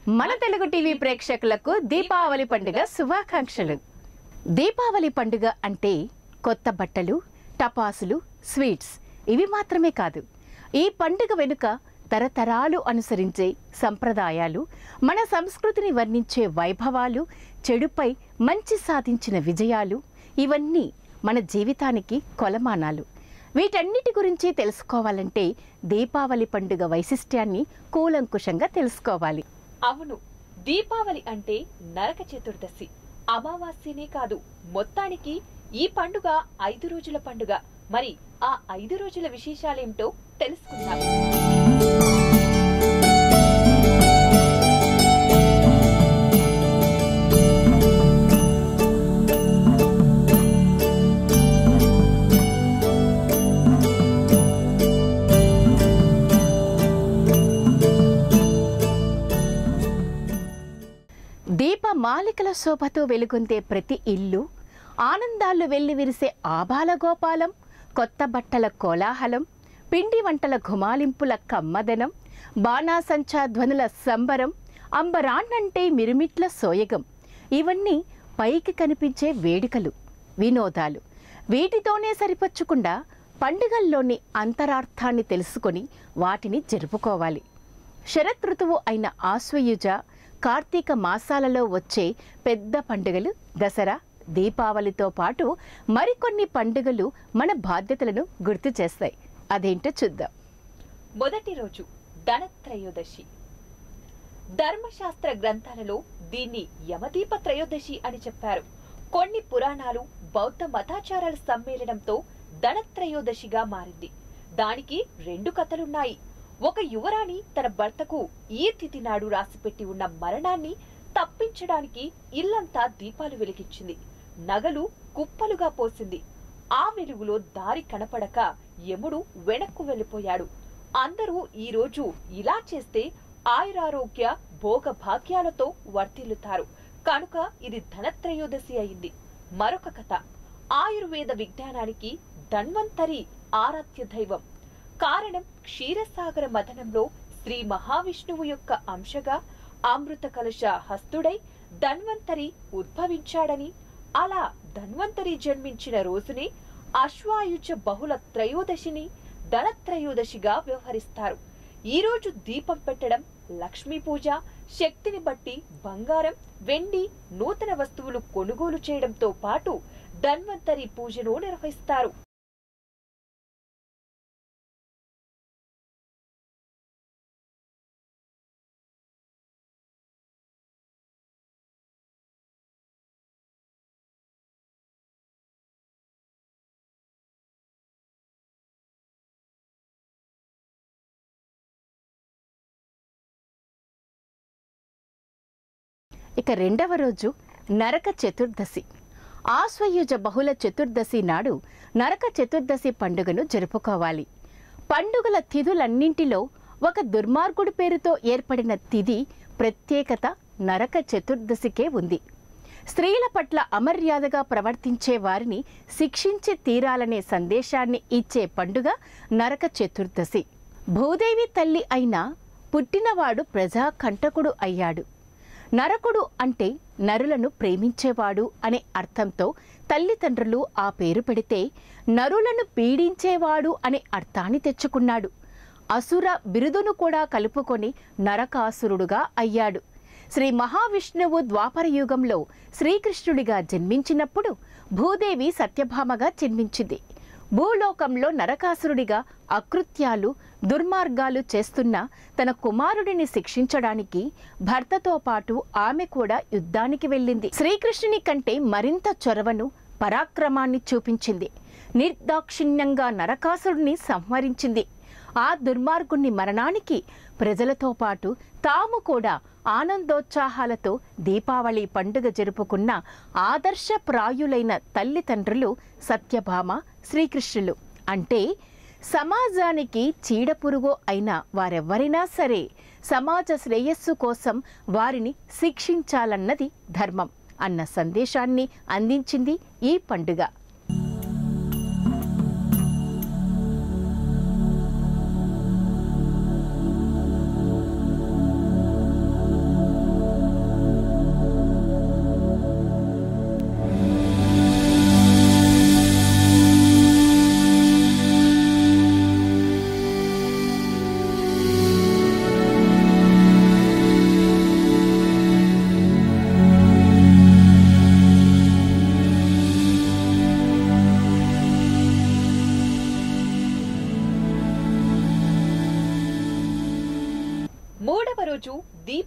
మన తెలుగు టీవీ ప్రేక్షకులకు దీపావళి పండుగ శుభాకాంక్షలు దీపావళి పండుగ అంటే కొత్త బట్టలు టపాసులు స్వీట్స్ ఇవి మాత్రమే కాదు ఈ పండుగ వెనుక తరతరాలు అనుసరించే సంప్రదాయాలు మన సంస్కృతిని వర్ణించే వైభవాలు చెడుపై మంచి సాధించిన విజయాలు ఇవన్నీ మన జీవితానికి కొలమానాలు వీటన్నిటి గురించి తెలుసుకోవాలంటే దీపావళి పండుగ వైశిష్ట్యాన్ని కూలంకుషంగా తెలుసుకోవాలి అవును దీపావళి అంటే నరక చతుర్దశి అమావాస్యనే కాదు మొత్తానికి ఈ పండుగ ఐదు రోజుల పండుగ మరి ఆ ఐదు రోజుల విశేషాలేమిటో తెలుసుకుందాం దీపమాలికల శోభతో వెలుగొందే ప్రతి ఇల్లు ఆనందాలు వెల్లి విరిసే ఆబాల గోపాలం కొత్త బట్టల కోలాహలం పిండి వంటల ఘుమాలింపుల కమ్మదనం బాణాసంచా ధ్వనుల సంబరం అంబరాన్నంటే మిరుమిట్ల సోయగం ఇవన్నీ పైకి కనిపించే వేడుకలు వినోదాలు వీటితోనే సరిపచ్చకుండా పండుగల్లోని అంతరార్థాన్ని తెలుసుకొని వాటిని జరుపుకోవాలి శరత్ ఋతువు అయిన ఆశ్వయుజ కార్తీక మాసాలలో వచ్చే పెద్ద పండుగలు దసరా దీపావళితో పాటు మరికొన్ని పండుగలు మన బాధ్యతలను గుర్తు చేస్తాయి అదేంటో చూద్దాం మొదటి రోజు ధనత్రయోదశి ధర్మశాస్త్ర గ్రంథాలలో దీన్ని యమదీప త్రయోదశి అని చెప్పారు కొన్ని పురాణాలు బౌద్ధ మతాచారాల సమ్మేళనంతో ధనత్రయోదశిగా మారింది దానికి రెండు కథలున్నాయి ఒక యువరాణి తన భర్తకు ఈ తిథి నాడు రాసిపెట్టి ఉన్న మరణాన్ని తప్పించడానికి ఇల్లంతా దీపాలు వెలిగించింది నగలు కుప్పలుగా పోసింది ఆ వెలుగులో దారి కనపడక యముడు వెనక్కు వెళ్ళిపోయాడు అందరూ ఈ రోజు ఇలా చేస్తే ఆయురారోగ్య భోగ భాగ్యాలతో వర్ధిల్లుతారు కనుక ఇది ధనత్రయోదశి అయింది మరొక కథ ఆయుర్వేద విజ్ఞానానికి ధన్వంతరి ఆరాధ్య దైవం కారణం క్షీరసాగర మథనంలో శ్రీ మహావిష్ణువు యొక్క అంశగా అమృత కలశ హస్తుడై ధన్వంతరి ఉద్భవించాడని అలా ధన్వంతరి జన్మించిన రోజునే అశ్వాయుజ బహుళ త్రయోదశిని ధనత్రయోదశిగా వ్యవహరిస్తారు ఈ రోజు దీపం పెట్టడం లక్ష్మీ పూజ శక్తిని బట్టి బంగారం వెండి నూతన వస్తువులు కొనుగోలు చేయడంతో పాటు ధన్వంతరి పూజను నిర్వహిస్తారు ఇక రెండవ రోజు నరక చతుర్దశి ఆశ్వయుజ బహుళ చతుర్దశి నాడు నరక చతుర్దశి పండుగను జరుపుకోవాలి పండుగల తిథులన్నింటిలో ఒక దుర్మార్గుడి పేరుతో ఏర్పడిన తిథి ప్రత్యేకత నరక చతుర్దశికే ఉంది స్త్రీల పట్ల అమర్యాదగా ప్రవర్తించే వారిని శిక్షించి తీరాలనే సందేశాన్ని ఇచ్చే పండుగ నరక చతుర్దశి భూదేవి తల్లి అయిన పుట్టినవాడు ప్రజా కంటకుడు అయ్యాడు నరకుడు అంటే నరులను ప్రేమించేవాడు అనే అర్థంతో తల్లిదండ్రులు ఆ పేరు పెడితే నరులను పీడించేవాడు అనే అర్థాన్ని తెచ్చుకున్నాడు అసుర బిరుదును కూడా కలుపుకొని నరకాసురుడుగా అయ్యాడు శ్రీ మహావిష్ణువు ద్వాపర యుగంలో శ్రీకృష్ణుడిగా జన్మించినప్పుడు భూదేవి సత్యభామగా జన్మించింది భూలోకంలో నరకాసురుడిగా అకృత్యాలు దుర్మార్గాలు చేస్తున్న తన కుమారుడిని శిక్షించడానికి భర్తతో పాటు ఆమె కూడా యుద్ధానికి వెళ్ళింది శ్రీకృష్ణుని కంటే మరింత చొరవను పరాక్రమాన్ని చూపించింది నిర్దాక్షిణ్యంగా నరకాసురుడిని సంహరించింది ఆ దుర్మార్గుని మరణానికి ప్రజలతో పాటు తాము కూడా ఆనందోత్సాహాలతో దీపావళి పండుగ జరుపుకున్న ఆదర్శప్రాయులైన తల్లిదండ్రులు సత్యభామ శ్రీకృష్ణులు అంటే సమాజానికి చీడపురుగు అయిన వారెవ్వరైనా సరే సమాజ శ్రేయస్సు కోసం వారిని శిక్షించాలన్నది ధర్మం అన్న సందేశాన్ని అందించింది ఈ పండుగ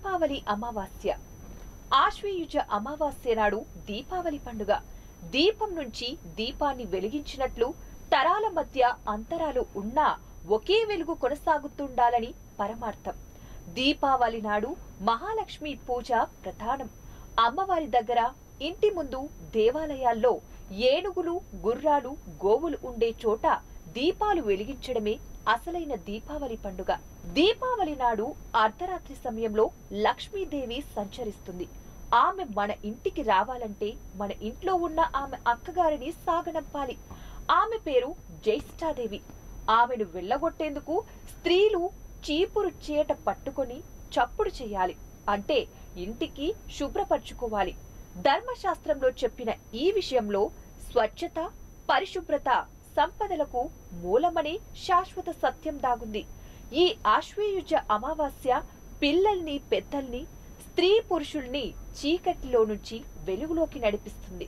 దీపావళి అమావాస్య ఆశ్వయుజ అమావాస్య నాడు దీపావళి పండుగ దీపం నుంచి దీపాన్ని వెలిగించినట్లు తరాల మధ్య అంతరాలు ఉన్నా ఒకే వెలుగు కొనసాగుతుండాలని పరమార్థం దీపావళి నాడు మహాలక్ష్మి పూజ ప్రధానం అమ్మవారి దగ్గర ఇంటి ముందు దేవాలయాల్లో ఏనుగులు గుర్రాలు గోవులు ఉండే చోట దీపాలు వెలిగించడమే అసలైన దీపావళి పండుగ దీపావళి నాడు అర్ధరాత్రి సమయంలో లక్ష్మీదేవి సంచరిస్తుంది ఆమె మన ఇంటికి రావాలంటే మన ఇంట్లో ఉన్న ఆమె అక్కగారిని సాగనంపాలి ఆమె పేరు జ్యేష్ఠాదేవి ఆమెను వెళ్ళగొట్టేందుకు స్త్రీలు చీపురు చీట పట్టుకొని చప్పుడు చేయాలి అంటే ఇంటికి శుభ్రపరచుకోవాలి ధర్మశాస్త్రంలో చెప్పిన ఈ విషయంలో స్వచ్ఛత పరిశుభ్రత సంపదలకు మూలమనే శాశ్వత సత్యం దాగుంది ఈ ఆశ్వయుజ అమావాస్య పిల్లల్ని పెద్దల్ని స్త్రీ పురుషుల్ని చీకటిలో నుంచి వెలుగులోకి నడిపిస్తుంది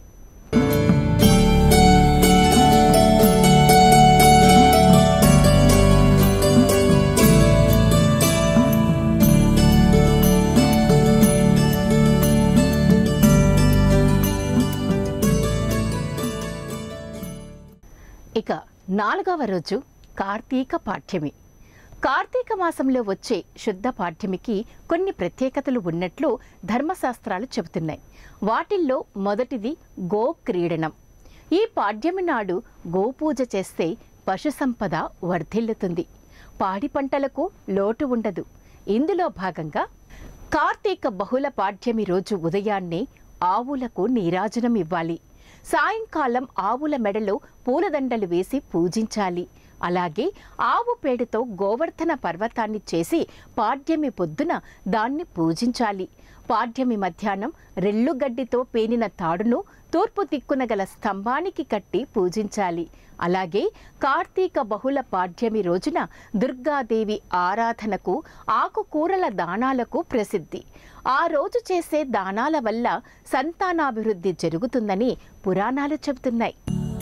ఇక నాలుగవ రోజు కార్తీక పాఠ్యమి కార్తీక మాసంలో వచ్చే శుద్ధ పాఠ్యమికి కొన్ని ప్రత్యేకతలు ఉన్నట్లు ధర్మశాస్త్రాలు చెబుతున్నాయి వాటిల్లో మొదటిది గో క్రీడనం ఈ పాడ్యమి నాడు గోపూజ చేస్తే పశు సంపద వర్ధిల్లుతుంది పాడి పంటలకు లోటు ఉండదు ఇందులో భాగంగా కార్తీక బహుళ పాడ్యమి రోజు ఉదయాన్నే ఆవులకు నీరాజనం ఇవ్వాలి సాయంకాలం ఆవుల మెడలో పూలదండలు వేసి పూజించాలి అలాగే ఆవు పేడతో గోవర్ధన పర్వతాన్ని చేసి పాడ్యమి పొద్దున దాన్ని పూజించాలి పాడ్యమి మధ్యాహ్నం రెల్లుగడ్డితో పేనిన తాడును తూర్పు దిక్కున గల స్తంభానికి కట్టి పూజించాలి అలాగే కార్తీక బహుళ పాడ్యమి రోజున దుర్గాదేవి ఆరాధనకు ఆకుకూరల దానాలకు ప్రసిద్ధి ఆ రోజు చేసే దానాల వల్ల సంతానాభివృద్ధి జరుగుతుందని పురాణాలు చెబుతున్నాయి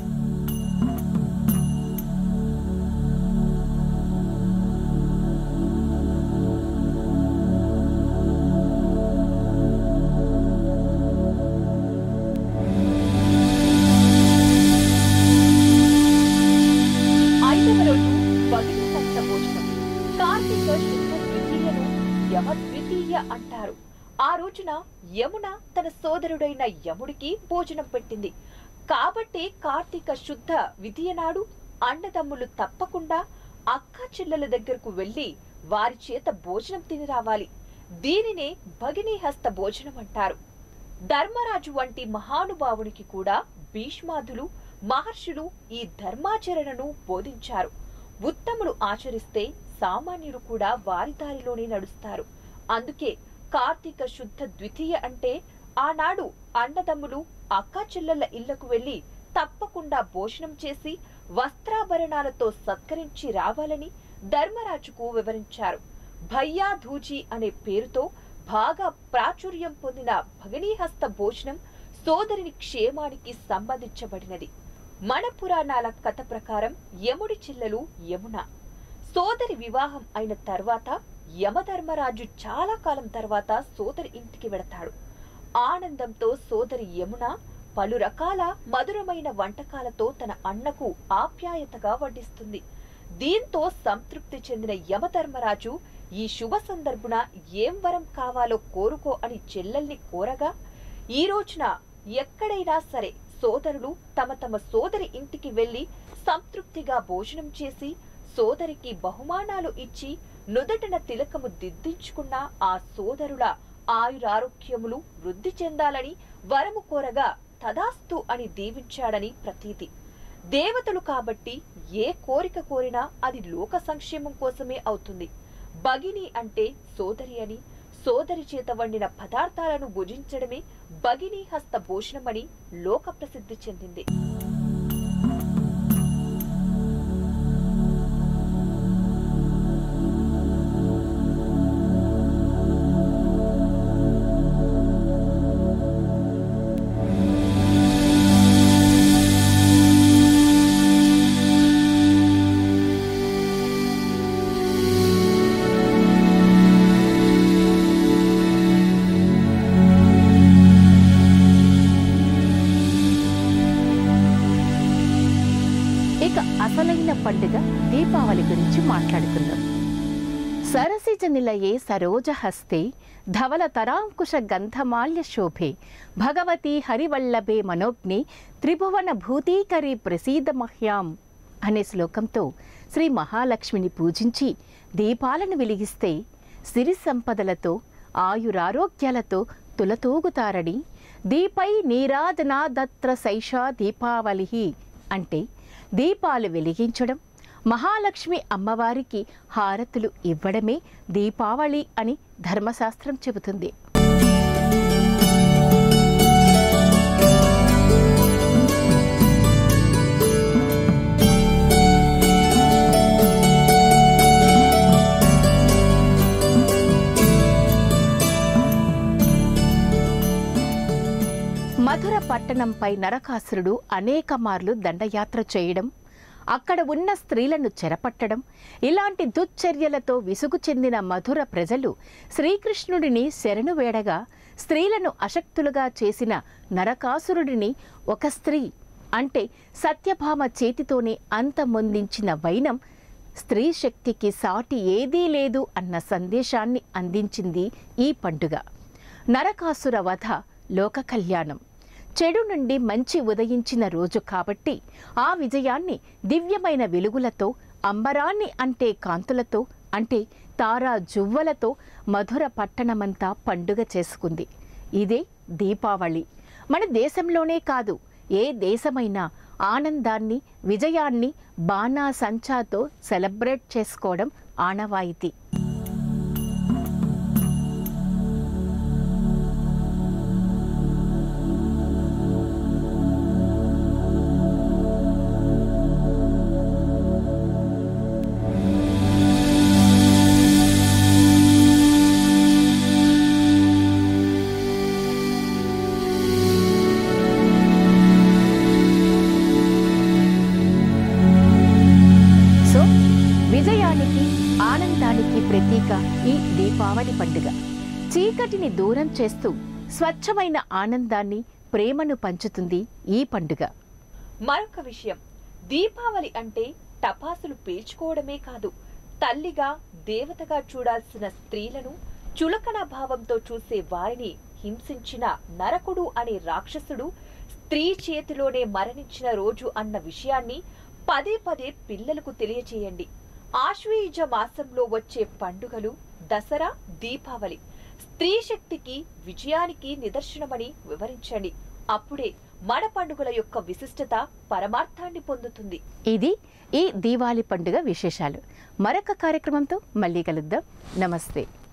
ఐదవ రోజు భగిని హస్త భోజనం కార్తీక శుద్ధ ద్వితీయను యమ ద్వితీయ అంటారు ఆ రోజున యమున తన సోదరుడైన యముడికి భోజనం పెట్టింది కాబట్టి కార్తీక శుద్ధ విధియ నాడు అన్నదమ్ములు తప్పకుండా అక్క చెల్లెల దగ్గరకు వెళ్లి వారి చేత భోజనం తిని రావాలి దీనినే భగిని హస్త భోజనం అంటారు ధర్మరాజు వంటి మహానుభావునికి కూడా భీష్మాదులు మహర్షులు ఈ ధర్మాచరణను బోధించారు ఉత్తములు ఆచరిస్తే సామాన్యులు కూడా వారి దారిలోనే నడుస్తారు అందుకే కార్తీక శుద్ధ ద్వితీయ అంటే ఆనాడు అన్నదమ్ములు అక్కా చెల్లెళ్ళ ఇళ్లకు వెళ్లి తప్పకుండా భోజనం చేసి వస్త్రాభరణాలతో సత్కరించి రావాలని ధర్మరాజుకు వివరించారు భయ్యా ధూజీ అనే పేరుతో బాగా ప్రాచుర్యం పొందిన భగినీహస్త భోజనం సోదరిని క్షేమానికి సంబంధించబడినది మన పురాణాల కథ ప్రకారం యముడి చెల్లెలు యమున సోదరి వివాహం అయిన తర్వాత యమధర్మరాజు చాలా కాలం తర్వాత సోదరి ఇంటికి వెడతాడు ఆనందంతో సోదరి యమున పలు రకాల మధురమైన వంటకాలతో తన అన్నకు ఆప్యాయతగా వడ్డిస్తుంది దీంతో సంతృప్తి చెందిన యమధర్మరాజు ఈ శుభ సందర్భున ఏం వరం కావాలో కోరుకో అని చెల్లెల్ని కోరగా ఈ రోజున ఎక్కడైనా సరే సోదరులు తమ తమ సోదరి ఇంటికి వెళ్లి సంతృప్తిగా భోజనం చేసి సోదరికి బహుమానాలు ఇచ్చి నుదటన తిలకము దిద్దించుకున్న ఆ సోదరుల ఆయురారోగ్యములు వృద్ధి చెందాలని వరము కోరగా తదాస్తు అని దీవించాడని ప్రతీతి దేవతలు కాబట్టి ఏ కోరిక కోరినా అది లోక సంక్షేమం కోసమే అవుతుంది భగిని అంటే సోదరి అని సోదరి చేత వండిన పదార్థాలను భుజించడమే భగిని హస్త భోజనమని లోక ప్రసిద్ధి చెందింది పండుగ దీపావళి గురించి మాట్లాడుకుందాం సరసిజ నిలయే సరోజహస్తే ధవల తరాంకుశ గంధమాల్య శోభే భగవతి హరివల్లభే మనోజ్ఞే త్రిభువన భూతీకరి ప్రసీద మహ్యాం అనే శ్లోకంతో శ్రీ మహాలక్ష్మిని పూజించి దీపాలను వెలిగిస్తే సిరి సంపదలతో ఆయురారోగ్యాలతో తులతూగుతారని దీపై నీరాజనాదత్ర సైషా దీపావళి అంటే దీపాలు వెలిగించడం మహాలక్ష్మి అమ్మవారికి హారతులు ఇవ్వడమే దీపావళి అని ధర్మశాస్త్రం చెబుతుంది మధుర పట్టణంపై నరకాసురుడు అనేక మార్లు దండయాత్ర చేయడం అక్కడ ఉన్న స్త్రీలను చెరపట్టడం ఇలాంటి దుశ్చర్యలతో విసుగు చెందిన మధుర ప్రజలు శ్రీకృష్ణుడిని శరణు వేడగా స్త్రీలను అశక్తులుగా చేసిన నరకాసురుడిని ఒక స్త్రీ అంటే సత్యభామ చేతితోనే అంతమొందించిన వైనం స్త్రీ శక్తికి సాటి ఏదీ లేదు అన్న సందేశాన్ని అందించింది ఈ పండుగ నరకాసుర వధ లోక కళ్యాణం చెడు నుండి మంచి ఉదయించిన రోజు కాబట్టి ఆ విజయాన్ని దివ్యమైన వెలుగులతో అంబరాన్ని అంటే కాంతులతో అంటే తారా జువ్వలతో మధుర పట్టణమంతా పండుగ చేసుకుంది ఇదే దీపావళి మన దేశంలోనే కాదు ఏ దేశమైనా ఆనందాన్ని విజయాన్ని బాణా సంచాతో సెలబ్రేట్ చేసుకోవడం ఆనవాయితీ సో విజయానికి ఆనందానికి ప్రతీక ఈ దీపావళి పండుగ చీకటిని దూరం చేస్తూ స్వచ్ఛమైన ఆనందాన్ని ప్రేమను పంచుతుంది ఈ పండుగ మరొక విషయం దీపావళి అంటే టపాసులు పేల్చుకోవడమే కాదు తల్లిగా దేవతగా చూడాల్సిన స్త్రీలను చులకన భావంతో చూసే వారిని హింసించిన నరకుడు అనే రాక్షసుడు స్త్రీ చేతిలోనే మరణించిన రోజు అన్న విషయాన్ని పదే పదే పిల్లలకు తెలియచేయండి ఆశ్వయుజ మాసంలో వచ్చే పండుగలు దసరా దీపావళి స్త్రీ శక్తికి విజయానికి నిదర్శనమని వివరించండి అప్పుడే మన పండుగల యొక్క విశిష్టత పరమార్థాన్ని పొందుతుంది ఇది ఈ దీవాలి పండుగ విశేషాలు మరొక కార్యక్రమంతో మళ్ళీ కలుద్దాం నమస్తే